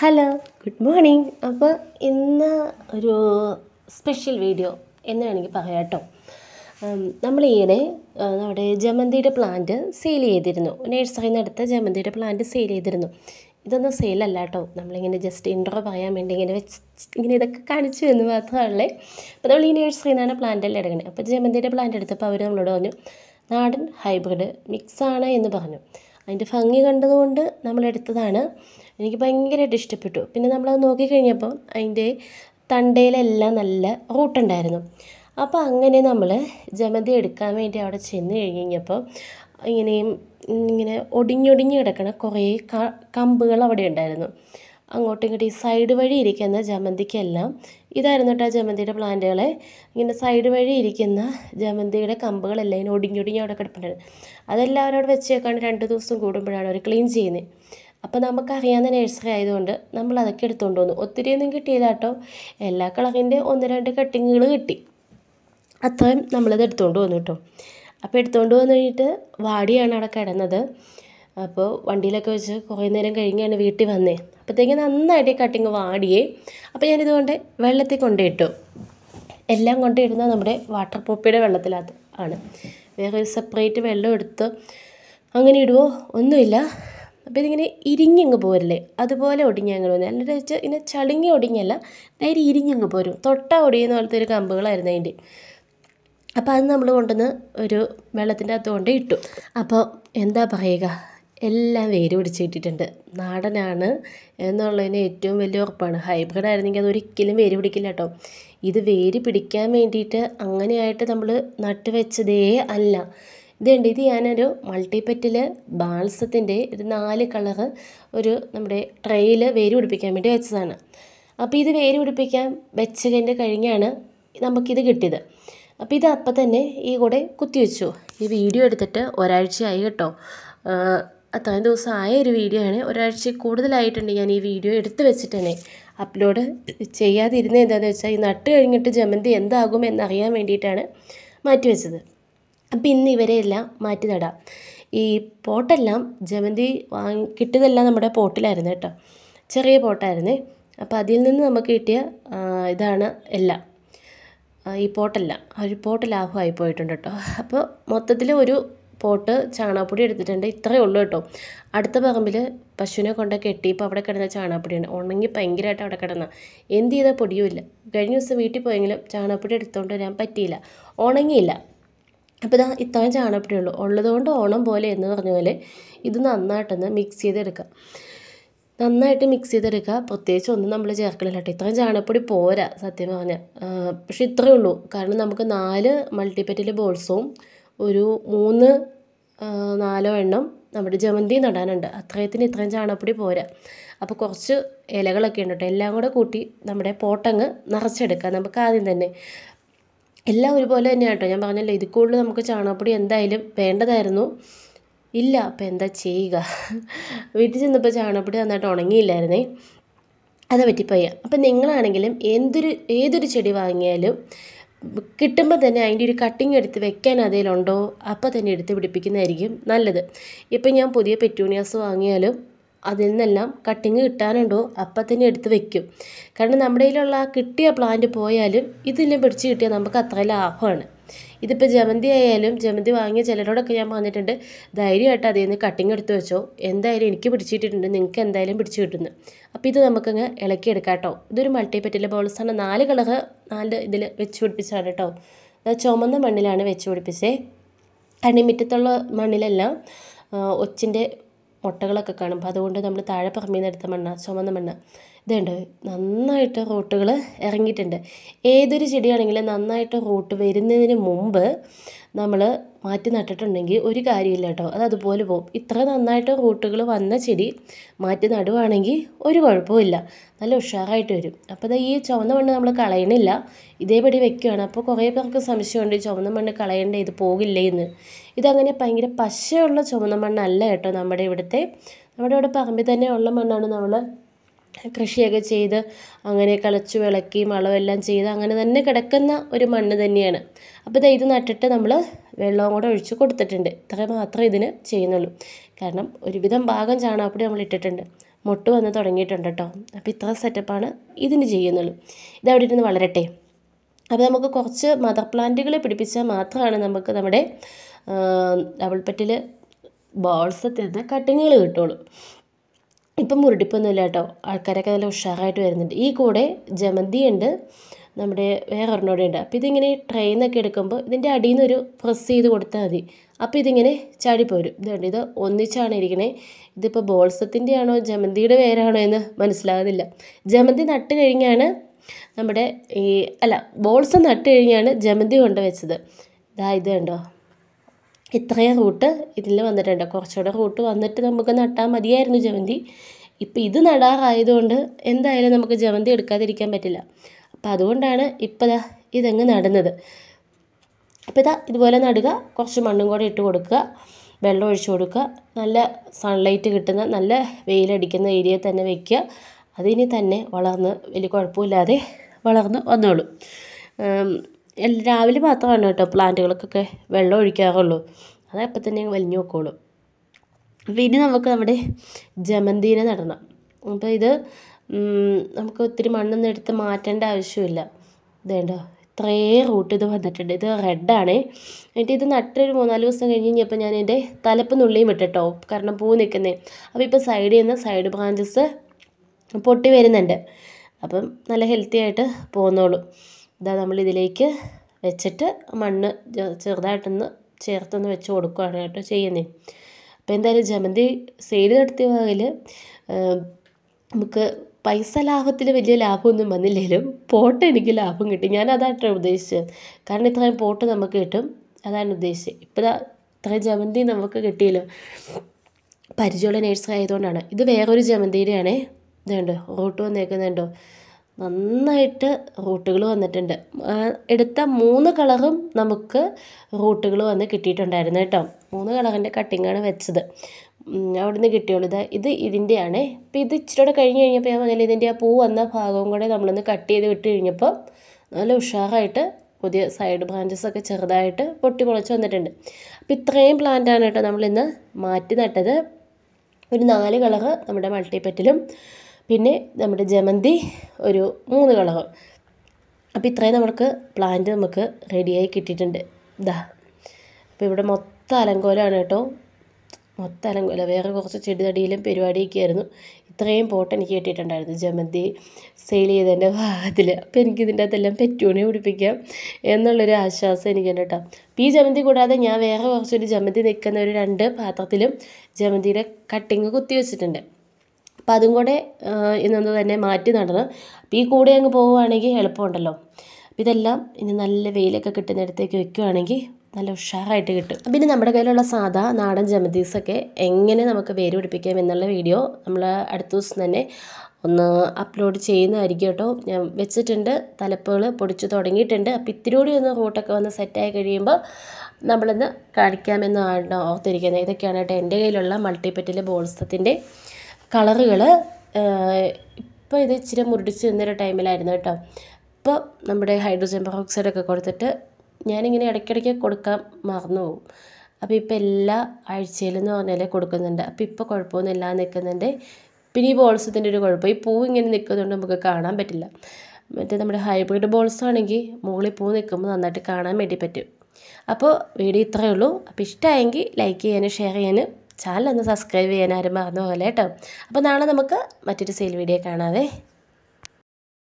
hello good morning അപ്പോൾ ഇന്ന് ഒരു സ്പെഷ്യൽ വീഡിയോ എന്ന് വേണമെങ്കിൽ പറയാം കേട്ടോ നമ്മൾ ഈയിടെ ആ, നമ്മുടെ ജമന്തിയുടെ പ്ലാന്റ് സെയിൽ ചെയ്തിരുന്നു നഴ്സറിയിൽ നിന്ന് എടുത്ത ജമന്തിയുടെ പ്ലാന്റ് സെയിൽ ചെയ്തിരുന്നു ഇതൊന്നും സെയിലല്ല കേട്ടോ നമ്മളിങ്ങനെ ജസ്റ്റ് ഇൻട്രോ പറയാൻ വേണ്ടി ഇങ്ങനെ വെച്ച് ഇങ്ങനെ ഇതൊക്കെ കാണിച്ചു എന്ന് മാത്രമല്ലേ അപ്പോൾ നമ്മൾ ഈ നഴ്സറിയിൽ നിന്നാണ് പ്ലാന്റ് എല്ലാം എടുക്കുന്നത് അപ്പോൾ ജമന്തിയുടെ പ്ലാന്റ് എടുത്തപ്പോൾ അവർ നമ്മളോട് പറഞ്ഞു നാടൻ ഹൈബ്രിഡ് മിക്സാണ് എന്ന് പറഞ്ഞു അതിൻ്റെ ഭംഗി കണ്ടതുകൊണ്ട് നമ്മൾ എടുത്തതാണ് എനിക്ക് ഭയങ്കരമായിട്ട് ഇഷ്ടപ്പെട്ടു പിന്നെ നമ്മളത് നോക്കിക്കഴിഞ്ഞപ്പോൾ അതിൻ്റെ തണ്ടയിലെല്ലാം നല്ല റൂട്ടുണ്ടായിരുന്നു അപ്പോൾ അങ്ങനെ നമ്മൾ ജമന്തി എടുക്കാൻ വേണ്ടി അവിടെ ചെന്ന് കഴിഞ്ഞപ്പോൾ ഇങ്ങനെയും ഇങ്ങനെ ഒടിഞ്ഞൊടിഞ്ഞ് കിടക്കണ കുറേ ക- കമ്പുകൾ അവിടെ ഉണ്ടായിരുന്നു അങ്ങോട്ടും ഇങ്ങോട്ടും ഈ സൈഡ് വഴി ഇരിക്കുന്ന ജമന്തിക്കെല്ലാം ഇതായിരുന്നു കേട്ടോ ജമന്തിയുടെ പ്ലാന്റുകളെ ഇങ്ങനെ സൈഡ് വഴി ഇരിക്കുന്ന ജമന്തിയുടെ കമ്പുകളെല്ലാം ഇങ്ങനെ ഒടിഞ്ഞൊടിഞ്ഞ് അവിടെ കിടപ്പുണ്ടായിരുന്നു അതെല്ലാം അവരവിടെ വെച്ചേക്കാണ് രണ്ട് ദിവസം കൂടുമ്പോഴാണ് അവർ ക്ലീൻ ചെയ്യുന്നത് അപ്പോൾ നമുക്കറിയാവുന്ന നഴ്സറി ആയതുകൊണ്ട് നമ്മൾ അതൊക്കെ എടുത്തുകൊണ്ട് വന്നു ഒത്തിരിയൊന്നും കിട്ടിയില്ല കേട്ടോ എല്ലാ കളറിൻ്റെ ഒന്ന് രണ്ട് കട്ടിങ്ങുകൾ കിട്ടി അത്രയും നമ്മളത് എടുത്തുകൊണ്ട് വന്നു കേട്ടോ അപ്പോൾ എടുത്തുകൊണ്ട് വന്നു കഴിഞ്ഞിട്ട് വാടിയാണ് അവിടെ കിടന്നത് അപ്പോൾ വണ്ടിയിലൊക്കെ വെച്ച് കുറേ നേരം കഴിഞ്ഞാണ് വീട്ടിൽ വന്നേ അപ്പോഴത്തേക്ക് നന്നായിട്ട് ഈ കട്ടിങ് വാടിയേ അപ്പോൾ ഞാനിതുകൊണ്ട് വെള്ളത്തിൽ കൊണ്ടിട്ടു എല്ലാം കൊണ്ടിടുന്നത് നമ്മുടെ വാട്ടർ പോപ്പിയുടെ വെള്ളത്തിനകത്ത് ആണ് വേറെ ഒരു സെപ്പറേറ്റ് വെള്ളം എടുത്ത് അങ്ങനെ ഇടുവോ ഒന്നുമില്ല അപ്പോൾ ഇതിങ്ങനെ ഇരിഞ്ഞങ്ങ് പോരില്ലേ അതുപോലെ ഒടിഞ്ഞങ്ങ് വന്നു എന്നിട്ട് വെച്ചാൽ ഇങ്ങനെ ചളുങ്ങി ഒടിഞ്ഞല്ല നേരെ ഇരിഞ്ഞങ്ങ് പോരും തൊട്ട ഒടിയുന്ന പോലത്തെ ഒരു കമ്പുകളായിരുന്നു അതിൻ്റെ അപ്പോൾ അത് നമ്മൾ കൊണ്ടുവന്ന് ഒരു വെള്ളത്തിൻ്റെ അകത്ത് കൊണ്ട് ഇട്ടു അപ്പോൾ എന്താ പറയുക എല്ലാം വേര് പിടിച്ചിട്ടിട്ടുണ്ട് നാടനാണ് എന്നുള്ളതിന് ഏറ്റവും വലിയ ഉറപ്പാണ് ഹൈബ്രിഡ് ആയിരുന്നെങ്കിൽ അത് ഒരിക്കലും വേര് പിടിക്കില്ല കേട്ടോ ഇത് വേര് പിടിക്കാൻ വേണ്ടിയിട്ട് അങ്ങനെയായിട്ട് നമ്മൾ നട്ട് വെച്ചതേ അല്ല ഇതുണ്ട് ഇത് ഞാനൊരു മൾട്ടിപ്പറ്റിൽ ബാൾസത്തിൻ്റെ ഒരു നാല് കളറ് ഒരു നമ്മുടെ ട്രെയിൽ വേര് പിടിപ്പിക്കാൻ വേണ്ടി വെച്ചതാണ് അപ്പോൾ ഇത് വേര് പിടിപ്പിക്കാൻ വെച്ചതിൻ്റെ കഴിഞ്ഞാണ് നമുക്കിത് കിട്ടിയത് അപ്പോൾ ഇത് അപ്പം തന്നെ ഈ കൂടെ കുത്തിവെച്ചു ഈ വീഡിയോ എടുത്തിട്ട് ഒരാഴ്ചയായി കേട്ടോ ആ, അത്രയും ദിവസം ആയ ഒരു വീഡിയോ ആണ് ഒരാഴ്ച കൂടുതലായിട്ടുണ്ട് ഞാൻ ഈ വീഡിയോ എടുത്ത് വെച്ചിട്ട് തന്നെ അപ്ലോഡ് ചെയ്യാതിരുന്നത് എന്താണെന്ന് വെച്ചാൽ ഈ നട്ട് കഴിഞ്ഞിട്ട് ജമന്തി എന്താകും എന്നറിയാൻ വേണ്ടിയിട്ടാണ് മാറ്റി വെച്ചത് അപ്പം ഇന്ന് ഇവരെ എല്ലാം മാറ്റി നടാം ഈ പോട്ടെല്ലാം ജമന്തി വാങ്ങി കിട്ടിയതെല്ലാം നമ്മുടെ പോട്ടിലായിരുന്നു കേട്ടോ ചെറിയ പോട്ടായിരുന്നേ അപ്പോൾ അതിൽ നിന്ന് നമുക്ക് കിട്ടിയ ആ, ഇതാണ് എല്ലാം ആ, ഈ പോട്ടല്ല ആ ഒരു പോട്ട് ലാഭമായി പോയിട്ടുണ്ട് കേട്ടോ അപ്പോൾ മൊത്തത്തിൽ ഒരു പോട്ട് ചാണകപ്പൊടി എടുത്തിട്ടുണ്ട് ഇത്രയേ ഉള്ളൂ കേട്ടോ അടുത്ത പറമ്പിൽ പശുവിനെ കൊണ്ട് കെട്ടിയപ്പോൾ അവിടെ കിടന്ന ചാണകപ്പൊടിയാണ് ഉണങ്ങി ഭയങ്കരമായിട്ട് അവിടെ കിടന്ന എന്ത് ചെയ്താൽ പൊടിയുമില്ല കഴിഞ്ഞ ദിവസം വീട്ടിൽ പോയെങ്കിലും ചാണകപ്പൊടി എടുത്തുകൊണ്ട് വരാൻ പറ്റിയില്ല ഉണങ്ങിയില്ല അപ്പോൾ ഇതാ ഇത്രയും ചാണകപ്പൊടി ഉള്ളൂ ഉള്ളതുകൊണ്ട് ഓണം പോലെ എന്ന് പറഞ്ഞ പോലെ ഇത് നന്നായിട്ടൊന്ന് മിക്സ് ചെയ്തെടുക്കാം നന്നായിട്ട് മിക്സ് ചെയ്തെടുക്കുക പ്രത്യേകിച്ച് ഒന്നും നമ്മൾ ചേർക്കണില്ല കേട്ടോ ഇത്രയും ചാണകപ്പൊടി പോരാ സത്യം പറഞ്ഞാൽ പക്ഷെ ഇത്രയേ ഉള്ളൂ കാരണം നമുക്ക് നാല് മൾട്ടിപ്പറ്റിൽ ബോൾസും ഒരു മൂന്ന് ആ, നാലോ എണ്ണം നമ്മുടെ ജമന്തി നടാനുണ്ട് അത്രയത്തിന് ഇത്രയും ചാണകപ്പൊടി പോരാ അപ്പോൾ കുറച്ച് ഇലകളൊക്കെ ഉണ്ട് കേട്ടോ എല്ലാം കൂടെ കൂട്ടി നമ്മുടെ പോട്ടങ്ങ് നിറച്ചെടുക്കാം നമുക്ക് ആദ്യം തന്നെ എല്ലാം ഒരുപോലെ തന്നെയാണ് കേട്ടോ ഞാൻ പറഞ്ഞല്ലോ ഇതിൽ കൂടുതൽ നമുക്ക് ചാണകപ്പൊടി എന്തായാലും വേണ്ടതായിരുന്നു ഇല്ല അപ്പോൾ എന്താ ചെയ്യുക വീട്ടിൽ ചെന്നപ്പോൾ ചാണകപ്പൊടി നന്നായിട്ട് ഉണങ്ങിയില്ലായിരുന്നേ അത് പറ്റിപ്പോയ അപ്പം നിങ്ങളാണെങ്കിലും എന്തൊരു ഏതൊരു ചെടി വാങ്ങിയാലും കിട്ടുമ്പോൾ തന്നെ അതിൻ്റെ ഒരു കട്ടിങ് എടുത്ത് വെക്കാൻ അതിലുണ്ടോ അപ്പോൾ തന്നെ എടുത്ത് പിടിപ്പിക്കുന്നതായിരിക്കും നല്ലത് ഇപ്പം ഞാൻ പുതിയ പെറ്റൂണിയാസ് വാങ്ങിയാലും അതിൽ നിന്നെല്ലാം കട്ടിങ് കിട്ടാനുണ്ടോ അപ്പം തന്നെ എടുത്ത് വെക്കും കാരണം നമ്മുടെ കയ്യിലുള്ള ആ കിട്ടിയ പ്ലാന്റ് പോയാലും ഇതിനെ പിടിച്ച് കിട്ടിയാൽ നമുക്ക് അത്ര ലാഭമാണ് ഇതിപ്പോൾ ജമന്തി ആയാലും ജമന്തി വാങ്ങിയ ചിലരോടൊക്കെ ഞാൻ പറഞ്ഞിട്ടുണ്ട് ധൈര്യമായിട്ട് അതിൽ നിന്ന് കട്ടിങ് എടുത്ത് വെച്ചോ എന്തായാലും എനിക്ക് പിടിച്ചിട്ടിട്ടുണ്ട് നിങ്ങൾക്ക് എന്തായാലും പിടിച്ച് കിട്ടുന്നു അപ്പോൾ ഇത് നമുക്കങ്ങ് ഇളക്കിയെടുക്കാം കേട്ടോ ഇതൊരു മൾട്ടി പെറ്റിലെ ബോൾസാണ് നാല് കളറ് നാല് ഇതിൽ വെച്ച് പിടിപ്പിച്ചാണ് കേട്ടോ അത് ചുമന്ന മണ്ണിലാണ് വെച്ച് പിടിപ്പിച്ചേ അണിമുറ്റത്തുള്ള മണ്ണിലെല്ലാം ആ, ഒച്ചിൻ്റെ മുട്ടകളൊക്കെ കാണും അപ്പോൾ അതുകൊണ്ട് നമ്മൾ താഴെ പറമ്പിൽ നിന്ന് എടുത്ത മണ്ണ ചുമന്ന മണ്ണ് ഇതുണ്ട് നന്നായിട്ട് റൂട്ടുകൾ ഇറങ്ങിയിട്ടുണ്ട് ഏതൊരു ചെടിയാണെങ്കിലും നന്നായിട്ട് റൂട്ട് വരുന്നതിന് മുമ്പ് നമ്മൾ മാറ്റി നട്ടിട്ടുണ്ടെങ്കിൽ ഒരു കാര്യമില്ല കേട്ടോ അത് അതുപോലെ പോകും ഇത്ര നന്നായിട്ട് റൂട്ടുകൾ വന്ന ചെടി മാറ്റി നടുവാണെങ്കിൽ ഒരു കുഴപ്പമില്ല നല്ല ഉഷാറായിട്ട് വരും അപ്പോൾ ദാ ഈ ചുവന്ന മണ്ണ് നമ്മൾ കളയണില്ല ഇതേപടി വെക്കുകയാണ് അപ്പോൾ കുറേ പേർക്ക് സംശയമുണ്ട് ഈ ചുവന്ന മണ്ണ് കളയണ്ടേ ഇത് പോകില്ലേ എന്ന് ഇതങ്ങനെ ഭയങ്കര പശയുള്ള ചുവന്ന മണ്ണല്ല കേട്ടോ നമ്മുടെ ഇവിടുത്തെ നമ്മുടെ ഇവിടെ പറമ്പിൽ തന്നെ ഉള്ള മണ്ണാണ് നമ്മൾ കൃഷിയൊക്കെ ചെയ്ത് അങ്ങനെ കളച്ചു വിളക്കി വളമെല്ലാം ചെയ്ത് അങ്ങനെ തന്നെ കിടക്കുന്ന ഒരു മണ്ണ് തന്നെയാണ് അപ്പോൾ ദേ ഇത് നട്ടിട്ട് നമ്മൾ വെള്ളവും കൂടെ ഒഴിച്ച് കൊടുത്തിട്ടുണ്ട് ഇത്ര മാത്രമേ ഇതിന് ചെയ്യുന്നുള്ളൂ കാരണം ഒരുവിധം ഭാഗം ചാണകപ്പൊടി നമ്മൾ ഇട്ടിട്ടുണ്ട് മുട്ട് വന്ന് തുടങ്ങിയിട്ടുണ്ട് കേട്ടോ അപ്പോൾ ഇത്ര സെറ്റപ്പാണ് ഇതിന് ചെയ്യുന്നുള്ളൂ ഇത് അവിടെ ഇരുന്ന് വളരട്ടെ അപ്പോൾ നമുക്ക് കുറച്ച് മദർ പ്ലാന്റുകൾ പിടിപ്പിച്ചാൽ മാത്രമാണ് നമുക്ക് നമ്മുടെ ഡബിൾ പെറ്റിൽ ബോൾസ് നിന്ന് കട്ടിങ്ങുകൾ കിട്ടുള്ളൂ ഇപ്പം മുരടിപ്പൊന്നുമില്ല കേട്ടോ ആൾക്കാരൊക്കെ നല്ല ഉഷാറായിട്ട് വരുന്നുണ്ട് ഈ കൂടെ ജമന്തി ഉണ്ട് നമ്മുടെ വേറെ ഒരെണ്ണോടെ ഉണ്ട് അപ്പോൾ ഇതിങ്ങനെ ട്രെയിനൊക്കെ എടുക്കുമ്പോൾ ഇതിൻ്റെ അടിയിൽ നിന്ന് ഒരു പ്രസ് ചെയ്ത് കൊടുത്താൽ മതി അപ്പോൾ ഇതിങ്ങനെ ചാടിപ്പോരും ഇതുണ്ട് ഇത് ഒന്നിച്ചാണ് ഇരിക്കണേ ഇതിപ്പോൾ ബോൾസത്തിൻ്റെ ആണോ ജമന്തിയുടെ വേരാണോ എന്ന് മനസ്സിലാകുന്നില്ല ജമന്തി നട്ട് കഴിഞ്ഞാണ് നമ്മുടെ ഈ അല്ല ബോൾസ് നട്ട് കഴിഞ്ഞാണ് ജമന്തി കൊണ്ട് വെച്ചത് ഇതാ ഇത് കണ്ടോ ഇത്രയും റൂട്ട് ഇതിൽ വന്നിട്ടുണ്ട് കുറച്ചുകൂടെ റൂട്ട് വന്നിട്ട് നമുക്ക് നട്ടാൽ മതിയായിരുന്നു ജമന്തി ഇപ്പം ഇത് നടാറായതുകൊണ്ട് എന്തായാലും നമുക്ക് ജമന്തി എടുക്കാതിരിക്കാൻ പറ്റില്ല അപ്പം അതുകൊണ്ടാണ് ഇപ്പം ദാ ഇതങ്ങ് നടുന്നത് അപ്പോൾ ഇതാ ഇതുപോലെ നടുക കുറച്ച് മണ്ണും കൂടെ ഇട്ട് കൊടുക്കുക വെള്ളം ഒഴിച്ചു കൊടുക്കുക നല്ല സൺലൈറ്റ് കിട്ടുന്ന നല്ല വെയിലടിക്കുന്ന ഏരിയയിൽ തന്നെ വെക്കുക അതിനി തന്നെ വളർന്ന് വലിയ കുഴപ്പമില്ലാതെ വളർന്ന് വന്നോളും രാവിലെ മാത്രമാണ് കേട്ടോ പ്ലാന്റുകൾക്കൊക്കെ വെള്ളം ഒഴിക്കാറുള്ളൂ അത് അപ്പം തന്നെ വലിഞ്ഞു നോക്കോളും അപ്പോൾ ഇനി നമുക്ക് നമ്മുടെ ജമന്തിനെ നടണം അപ്പോൾ ഇത് നമുക്ക് ഒത്തിരി മണ്ണൊന്നും എടുത്ത് മാറ്റേണ്ട ആവശ്യമില്ല ഇതേണ്ടോ ഇത്രയും റൂട്ട് ഇത് വന്നിട്ടുണ്ട് ഇത് റെഡാണേ എന്നിട്ട് ഇത് നട്ടൊരു മൂന്നാല് ദിവസം കഴിഞ്ഞ് കഴിഞ്ഞപ്പോൾ ഞാൻ എൻ്റെ തലപ്പ് നുള്ളിയും വിട്ടിട്ടോ കാരണം പൂ നിൽക്കുന്നേ അപ്പോൾ ഇപ്പോൾ സൈഡിൽ നിന്ന് സൈഡ് ബ്രാഞ്ചസ് പൊട്ടി വരുന്നുണ്ട് അപ്പം നല്ല ഹെൽത്തി ആയിട്ട് പോന്നോളും ഇതാ നമ്മൾ ഇതിലേക്ക് വെച്ചിട്ട് മണ്ണ് ചെറുതായിട്ടൊന്ന് ചേർത്തൊന്ന് വെച്ച് കൊടുക്കുകയാണ് കേട്ടോ ചെയ്യുന്നത് അപ്പോൾ എന്തായാലും ജമന്തി സെയിൽ നടത്തിയ വകയിൽ നമുക്ക് പൈസ ലാഭത്തിൽ വലിയ ലാഭമൊന്നും വന്നില്ലെങ്കിലും പോട്ട് എനിക്ക് ലാഭം കിട്ടി ഞാൻ അതാണ് ഉദ്ദേശിച്ചത് കാരണം ഇത്രയും പോട്ട് നമുക്ക് കിട്ടും അതാണ് ഉദ്ദേശിച്ചത് ഇപ്പോൾ ഇത്രയും ജമന്തി നമുക്ക് കിട്ടിയല്ലോ പരിചയമുള്ള നേഴ്സറി ആയതുകൊണ്ടാണ് ഇത് വേറൊരു ജമന്തിയുടെയാണേ ഇതുണ്ടോ റൂട്ട് വന്നേക്കുന്നുണ്ടോ നന്നായിട്ട് റൂട്ടുകൾ വന്നിട്ടുണ്ട് എടുത്ത മൂന്ന് കളറും നമുക്ക് റൂട്ടുകൾ വന്ന് കിട്ടിയിട്ടുണ്ടായിരുന്നു കേട്ടോ മൂന്ന് കളറിൻ്റെ കട്ടിങ്ങാണ് വെച്ചത് അവിടെ നിന്ന് കിട്ടിയുള്ളൂ ഇത് ഇത് ഇതിൻ്റെയാണ് അപ്പോൾ ഇത് ഇച്ചിരി കൂടെ കഴിഞ്ഞ് കഴിഞ്ഞപ്പോൾ ഞാൻ പറഞ്ഞില്ല ഇതിൻ്റെ ആ പൂ വന്ന ഭാഗവും കൂടെ നമ്മളൊന്ന് കട്ട് ചെയ്ത് വിട്ട് കഴിഞ്ഞപ്പോൾ നല്ല ഉഷാറായിട്ട് പുതിയ സൈഡ് ബ്രാഞ്ചസ് ഒക്കെ ചെറുതായിട്ട് പൊട്ടി മുളച്ച് വന്നിട്ടുണ്ട് അപ്പോൾ ഇത്രയും പ്ലാന്റാണ് കേട്ടോ നമ്മളിന്ന് മാറ്റി നട്ടത് ഒരു നാല് കളറ് നമ്മുടെ മൾട്ടിപ്പറ്റിലും പിന്നെ നമ്മുടെ ജമന്തി ഒരു മൂന്ന് കളറ് അപ്പോൾ ഇത്രയും നമുക്ക് പ്ലാന്റ് നമുക്ക് റെഡിയായി കിട്ടിയിട്ടുണ്ട് ഇതാ അപ്പോൾ ഇവിടെ മൊത്തം അലങ്കോലമാണ് കേട്ടോ മൊത്തം അലങ്കോല വേറെ കുറച്ച് ചെടിതടിയിലും പരിപാടിയൊക്കെ ആയിരുന്നു ഇത്രയും പോട്ട് എനിക്ക് കിട്ടിയിട്ടുണ്ടായിരുന്നു ജമന്തി സെയിൽ ചെയ്തതിൻ്റെ ഭാഗത്തിൽ അപ്പോൾ എനിക്ക് ഇതിൻ്റെ അകത്തെല്ലാം പെറ്റൂണി പിടിപ്പിക്കാം എന്നുള്ളൊരു ആശ്വാസം എനിക്കുണ്ട് കേട്ടോ അപ്പോൾ ഈ ജമന്തി കൂടാതെ ഞാൻ വേറെ കുറച്ചൊരു ജമന്തി നിൽക്കുന്ന ഒരു രണ്ട് പാത്രത്തിലും ജമന്തിയുടെ കട്ടിങ് കുത്തി വെച്ചിട്ടുണ്ട് അപ്പോൾ അതും കൂടെ ഇന്നൊന്ന് തന്നെ മാറ്റി നടണം അപ്പോൾ ഈ കൂടെ അങ്ങ് പോവുകയാണെങ്കിൽ എളുപ്പമുണ്ടല്ലോ അപ്പോൾ ഇതെല്ലാം ഇനി നല്ല വെയിലൊക്കെ കിട്ടുന്നിടത്തേക്ക് വെക്കുകയാണെങ്കിൽ നല്ല ഉഷാറായിട്ട് കിട്ടും പിന്നെ നമ്മുടെ കയ്യിലുള്ള സാധാ നാടൻ ജമന്തീസൊക്കെ എങ്ങനെ നമുക്ക് വേര് പിടിപ്പിക്കാം എന്നുള്ള വീഡിയോ നമ്മൾ അടുത്ത ദിവസം തന്നെ ഒന്ന് അപ്ലോഡ് ചെയ്യുന്നതായിരിക്കും കേട്ടോ ഞാൻ വെച്ചിട്ടുണ്ട് തലപ്പുകൾ പൊടിച്ച് തുടങ്ങിയിട്ടുണ്ട് അപ്പോൾ ഇത്തിരി കൂടി ഒന്ന് റൂട്ടൊക്കെ വന്ന് സെറ്റായി കഴിയുമ്പോൾ നമ്മളിന്ന് കാണിക്കാമെന്നാണ് ഓർത്തിരിക്കുന്നത് ഇതൊക്കെയാണ് കേട്ടോ എൻ്റെ കയ്യിലുള്ള മൾട്ടിപ്പറ്റിലെ ബോൾസത്തിൻ്റെ കളറുകൾ ഇപ്പോൾ ഇത് ഇച്ചിരി മുരടിച്ച് നിന്നൊരു ടൈമിലായിരുന്നു കേട്ടോ ഇപ്പോൾ നമ്മുടെ ഹൈഡ്രോജൻ പെറോക്സൈഡ് ഒക്കെ കൊടുത്തിട്ട് ഞാനിങ്ങനെ ഇടയ്ക്കിടയ്ക്ക് കൊടുക്കാൻ മറന്നു പോകും അപ്പോൾ ഇപ്പോൾ എല്ലാ ആഴ്ചയിലും എന്ന് പറഞ്ഞാൽ കൊടുക്കുന്നുണ്ട് അപ്പോൾ ഇപ്പോൾ കുഴപ്പമൊന്നുമില്ല നിൽക്കുന്നുണ്ട് പിന്നെ ഈ ബോൾസത്തിൻ്റെ ഒരു കുഴപ്പം ഈ പൂ ഇങ്ങനെ നിൽക്കുന്നതുകൊണ്ട് നമുക്ക് കാണാൻ പറ്റില്ല മറ്റേ നമ്മുടെ ഹൈബ്രിഡ് ബോൾസ് ആണെങ്കിൽ മുകളിൽ പൂ നിൽക്കുമ്പോൾ നന്നായിട്ട് കാണാൻ വേണ്ടി പറ്റും അപ്പോൾ വീഡിയോ ഇത്രയേ ഉള്ളൂ അപ്പോൾ ഇഷ്ടമായെങ്കിൽ ലൈക്ക് ചെയ്യാനും ഷെയർ ചെയ്യാനും ചാനൽ ഒന്ന് സബ്സ്ക്രൈബ് ചെയ്യാൻ ആരും മറന്നു പോലെ കേട്ടോ അപ്പോൾ നാളെ നമുക്ക് മറ്റൊരു സെയിൽ വീഡിയോ കാണാവേ